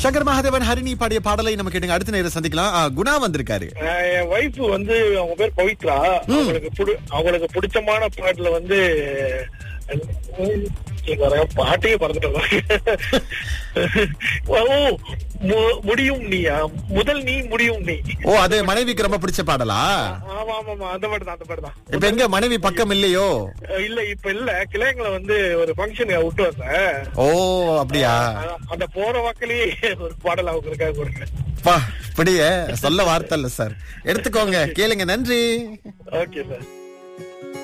சங்கர் மகாதேவன் ஹரிணி பாடிய பாடலை நம்ம கேட்டுங்க அடுத்த நேரம் சந்திக்கலாம் ஆ, குணா வந்திருக்காரு ஆஹ் என் ஒய்ஃப் வந்து அவங்க பேர் பவித்ரா அவங்களுக்கு புடி அவங்களுக்கு பிடிச்சமான பாட்டுல வந்து உம், எனக்கு வர பாட்டையே மறந்துட்டேன் ஓ மு- முடியும் நீயா முதல் நீ முடியும் நீ ஓ அது மனைவிக்கு ரொம்ப பிடிச்ச பாடலா ஆமா ஆமா ஆமா அந்த பாட்டு தான் அந்த பாட்டு தான் இப்ப எங்க மனைவி பக்கம் இல்லையோ அஹ் இல்ல இப்ப இல்ல கிளையங்களை வந்து ஒரு ஃபங்க்ஷன் விட்டு வந்தேன் ஓ அப்படியா அஹ் அந்த போற வாக்கிலேயே ஒரு பாடல் அவங்களுக்காக கொடுக்குறேன் பா இப்படியே சொல்ல வார்த்தை இல்ல சார் எடுத்துக்கோங்க கேளுங்க நன்றி ஓகே சார்